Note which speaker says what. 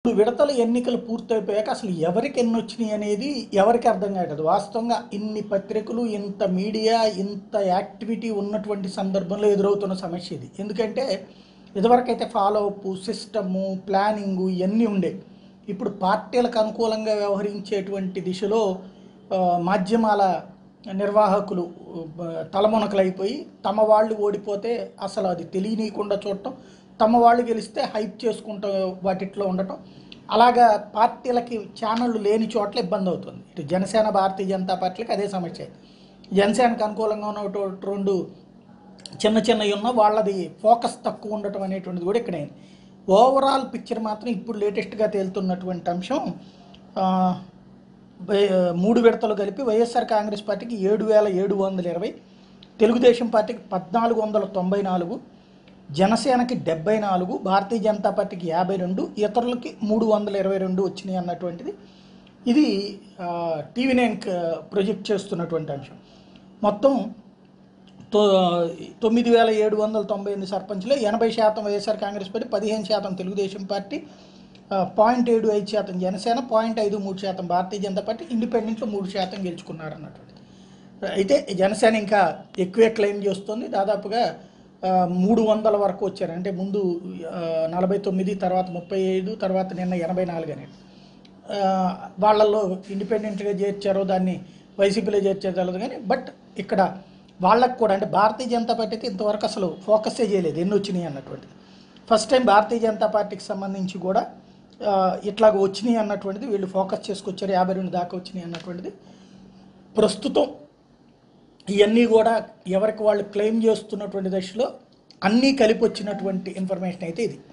Speaker 1: విడతల ఎన్నికలు పూర్తయిపోయాక అసలు ఎవరికి ఎన్ని వచ్చినాయి అనేది ఎవరికి అర్థం కాదు వాస్తవంగా ఇన్ని పత్రికలు ఇంత మీడియా ఇంత యాక్టివిటీ ఉన్నటువంటి సందర్భంలో ఎదురవుతున్న సమస్య ఇది ఎందుకంటే ఇదివరకైతే ఫాలో అప్ సిస్టము ప్లానింగు ఇవన్నీ ఉండే ఇప్పుడు పార్టీలకు అనుకూలంగా వ్యవహరించేటువంటి దిశలో ఆ, మాధ్యమాల నిర్వాహకులు ఆ, తలమునకలైపోయి తమ వాళ్ళు ఓడిపోతే అసలు అది తెలియనీయకుండా చూడటం తమ వాళ్ళు గెలిస్తే హైప్ చేసుకుంటూ వాటిట్లో ఉండటం అలాగా పార్టీలకి ఛానళ్ళు లేని చోట్ల ఇబ్బంది అవుతుంది ఇటు జనసేన భారతీయ జనతా పార్టీలకు అదే సమస్య జనసేనకు అనుకూలంగా ఉన్నటువంటి రెండు చిన్న చిన్నవి ఉన్న వాళ్ళది ఫోకస్ తక్కువ ఉండటం అనేటువంటిది కూడా ఇక్కడే ఓవరాల్ పిక్చర్ మాత్రం ఇప్పుడు లేటెస్ట్గా తేలుతున్నటువంటి అంశం ఆ, వై- మూడు విడతలు కలిపి వైఎస్ఆర్ కాంగ్రెస్ పార్టీకి ఏడు వేల ఏడు వందల ఇరవై తెలుగుదేశం పార్టీకి పద్నాలుగు వందల తొంభై నాలుగు జనసేనకి డెబ్బై నాలుగు భారతీయ జనతా పార్టీకి యాభై రెండు ఇతరులకి మూడు వందల ఇరవై రెండు వచ్చినాయి అన్నటువంటిది ఇది టీవీ నైన్ ప్రొజెక్ట్ చేస్తున్నటువంటి అంశం మొత్తం తొ తొమ్మిది వేల ఏడు వందల తొంభై ఎనిమిది సర్పంచ్లో ఎనభై శాతం వైఎస్ఆర్ కాంగ్రెస్ పార్టీ పదిహేను శాతం తెలుగుదేశం పార్టీ ఆ, పాయింట్ ఏడు ఐదు శాతం జనసేన పాయింట్ ఐదు మూడు శాతం భారతీయ జనతా పార్టీ ఇండిపెండెంట్లో మూడు శాతం గెలుచుకున్నారు అన్నటువంటిది అయితే జనసేన ఇంకా ఎక్కువే క్లెయిమ్ చేస్తుంది దాదాపుగా ఆ, మూడు వందల వరకు వచ్చారు అంటే ముందు ఆ, నలభై తొమ్మిది తర్వాత ముప్పై ఐదు తర్వాత నిన్న ఎనభై నాలుగు అనేది ఆ, వాళ్ళల్లో ఇండిపెండెంట్గా చేర్చారో దాన్ని వైసీపీలో చేర్చారో తెలియదు కానీ బట్ ఇక్కడ వాళ్ళకు కూడా అంటే భారతీయ జనతా పార్టీ అయితే ఇంతవరకు అసలు ఫోకస్సే చేయలేదు ఎన్ని వచ్చినాయి అన్నటువంటిది ఫస్ట్ టైం భారతీయ జనతా పార్టీకి సంబంధించి కూడా ఆ, ఇట్లాగ వచ్చినాయి అన్నటువంటిది వీళ్ళు ఫోకస్ చేసుకొచ్చారు యాభై రెండు దాకా వచ్చినాయి అన్నటువంటిది ప్రస్తుతం ఇవన్నీ కూడా ఎవరికి వాళ్ళు క్లెయిమ్ చేస్తున్నటువంటి దశలో అన్నీ కలిపి వచ్చినటువంటి ఇన్ఫర్మేషన్ అయితే ఇది